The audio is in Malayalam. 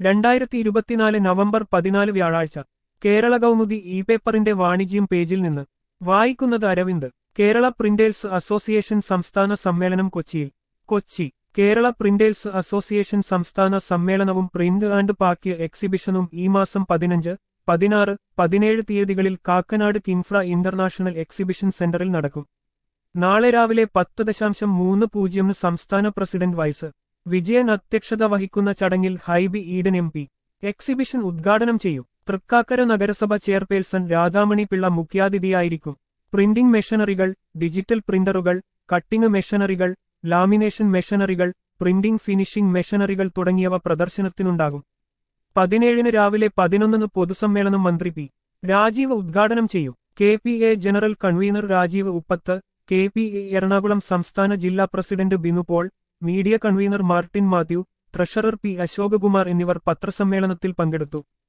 രണ്ടായിരത്തി ഇരുപത്തിനാല് നവംബർ പതിനാല് വ്യാഴാഴ്ച കേരള കൗമുദി ഇ പേപ്പറിന്റെ വാണിജ്യം പേജിൽ നിന്ന് വായിക്കുന്നത് അരവിന്ദ് കേരള പ്രിന്റേഴ്സ് അസോസിയേഷൻ സംസ്ഥാന സമ്മേളനം കൊച്ചിയിൽ കൊച്ചി കേരള പ്രിന്റേഴ്സ് അസോസിയേഷൻ സംസ്ഥാന സമ്മേളനവും പ്രിന്റ് ആൻഡ് പാക്ക് എക്സിബിഷനും ഈ മാസം പതിനഞ്ച് പതിനാറ് പതിനേഴ് തീയതികളിൽ കാക്കനാട് കിൻഫ്ര ഇന്റർനാഷണൽ എക്സിബിഷൻ സെന്ററിൽ നടക്കും നാളെ രാവിലെ പത്ത് ദശാംശം മൂന്ന് പൂജ്യമിന് സംസ്ഥാന പ്രസിഡന്റ് വൈസ് വിജയൻ അധ്യക്ഷത വഹിക്കുന്ന ചടങ്ങിൽ Hibi Eden M P exhibition ഉദ്ഘാടനം ചെയ്യും തൃക്കാക്കര നഗരസഭ ചെയർപേഴ്സൺ രാധാമണി പിള്ള മുഖ്യാതിഥിയായിരിക്കും പ്രിന്റിംഗ് മെഷീനറികൾ ഡിജിറ്റൽ പ്രിന്ററുകൾ കട്ടിംഗ് മെഷീനറികൾ ലാമിനേഷൻ മെഷീനറികൾ പ്രിന്റിംഗ് ഫിനിഷിംഗ് മെഷീനറികൾ തുടങ്ങിയവ പ്രദർശനത്തിനുണ്ടാകും പതിനേഴിന് രാവിലെ പതിനൊന്നിന് പൊതുസമ്മേളനം മന്ത്രി പി രാജീവ് ഉദ്ഘാടനം ചെയ്യും K P A general convener Rajeev Uppath K P A Ernakulam സംസ്ഥാന ജില്ലാ president Binu Paul media convener Martin Mathew treasurer P Ashokakumar എന്നിവർ പത്രസമ്മേളനത്തിൽ പങ്കെടുത്തു